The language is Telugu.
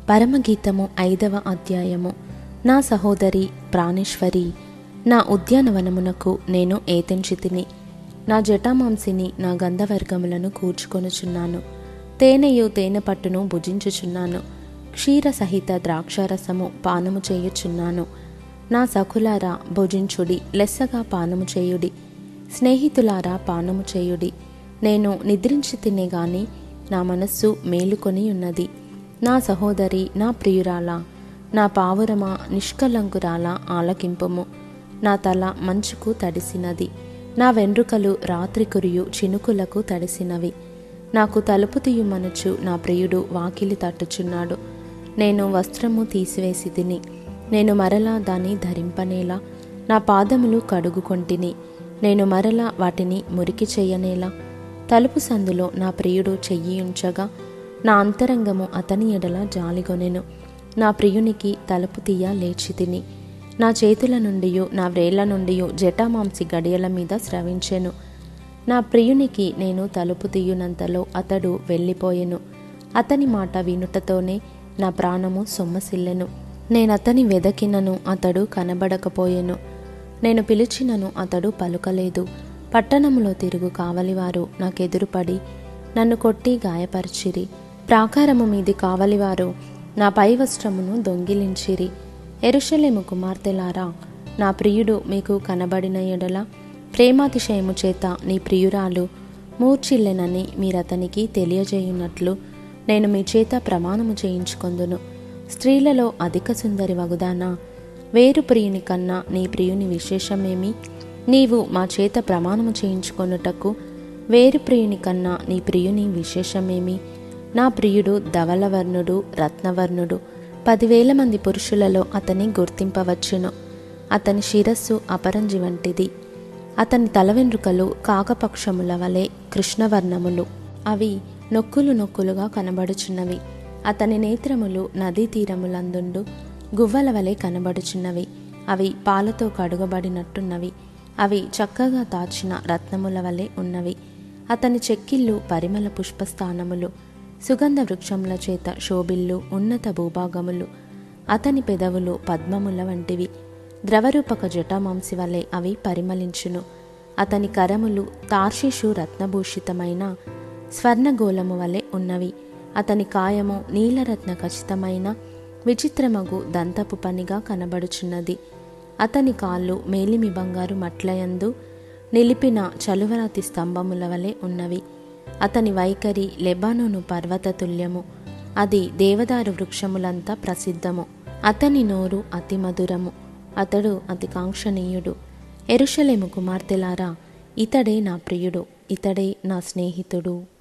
పరమగీతము ఐదవ అధ్యాయము నా సహోదరి ప్రాణేశ్వరి నా ఉద్యానవనమునకు నేను ఏతెంచితిని నా జటామాంసిని నా గంధవర్గములను కూర్చుకొనుచున్నాను తేనెయు తేనె పట్టును భుజించుచున్నాను క్షీర సహిత ద్రాక్షారసము పానము చేయుచున్నాను నా సఖులారా భుజించుడి లెస్సగా పానము చేయుడి స్నేహితులారా పానము చేయుడి నేను నిద్రించి తినే గాని నా మనస్సు మేలుకొని ఉన్నది నా సహోదరి నా ప్రియురాల నా పావురమా నిష్కలంకురాల ఆలకింపుము నా తల మంచుకు తడిసినది నా వెండ్రుకలు రాత్రి కురియు చినుకులకు తడిసినవి నాకు తలుపు తీయుమనుచు నా ప్రియుడు వాకిలి తట్టుచున్నాడు నేను వస్త్రము తీసివేసి తిని నేను మరలా దాన్ని ధరింపనేలా నా పాదములు కడుగుకొంటిని నేను మరలా వాటిని మురికి చెయ్యనేలా తలుపు సందులో నా ప్రియుడు చెయ్యి ఉంచగా నా అంతరంగము అతని ఎడల జాలిగొనెను నా ప్రియునికి తలుపు తీయ లేచి తిని నా చేతుల నుండి నా వ్రేళ్ల నుండి జటామాంసి గడియల మీద స్రవించెను నా ప్రియునికి నేను తలుపు తీయునంతలో అతడు వెళ్ళిపోయెను అతని మాట వినుటతోనే నా ప్రాణము సొమ్మసిల్లెను నేనతని వెదకినను అతడు కనబడకపోయెను నేను పిలిచినను అతడు పలుకలేదు పట్టణంలో తిరుగు కావలివారు నాకెదురుపడి నన్ను కొట్టి గాయపరిచిరి ప్రాకారము మీది కావలివారు నా పై వస్త్రమును దొంగిలించిరి ఎరుషలేము కుమార్తెలారా నా ప్రియుడు మీకు కనబడిన ఎడల ప్రేమాతిశయము చేత నీ ప్రియురాలు మూర్చిల్లెనని మీరతనికి తెలియజేయున్నట్లు నేను మీ చేత ప్రమాణము చేయించుకొందును స్త్రీలలో అధిక సుందరి వగుదానా వేరు ప్రియుని కన్నా నీ ప్రియుని విశేషమేమి నీవు మా చేత ప్రమాణము చేయించుకొనుటకు వేరు ప్రియుని కన్నా నీ ప్రియుని విశేషమేమి నా ప్రియుడు ధవలవర్ణుడు రత్నవర్ణుడు పదివేల మంది పురుషులలో అతని గుర్తింపవచ్చును అతని శిరస్సు అపరంజి వంటిది అతని తల వెంట్రుకలు కాకపక్షముల వలె కృష్ణవర్ణములు అవి నొక్కులు నొక్కులుగా కనబడుచున్నవి అతని నేత్రములు నదీ తీరములందుండు గువ్వల వలె కనబడుచున్నవి అవి పాలతో కడుగబడినట్టున్నవి అవి చక్కగా దాచిన రత్నముల వలె ఉన్నవి అతని చెక్కిళ్ళు పరిమళ పుష్పస్థానములు సుగంధ వృక్షముల చేత శోభిల్లు ఉన్నత భూభాగములు అతని పెదవులు పద్మముల వంటివి ద్రవరూపక జటామాంసి వలె అవి పరిమళించును అతని కరములు తార్షిషు రత్నభూషితమైన స్వర్ణగోళము వలె ఉన్నవి అతని కాయము నీలరత్న ఖచ్చితమైన విచిత్రమగు దంతపు పనిగా కనబడుచున్నది అతని కాళ్ళు మేలిమి బంగారు మట్లయందు నిలిపిన చలువరాతి స్తంభముల వలె ఉన్నవి అతని వైఖరి లెబానోను పర్వత తుల్యము అది దేవదారు వృక్షములంతా ప్రసిద్ధము అతని నోరు అతి మధురము అతడు అతి కాంక్షణీయుడు ఎరుషలేము కుమార్తెలారా ఇతడే నా ప్రియుడు ఇతడే నా స్నేహితుడు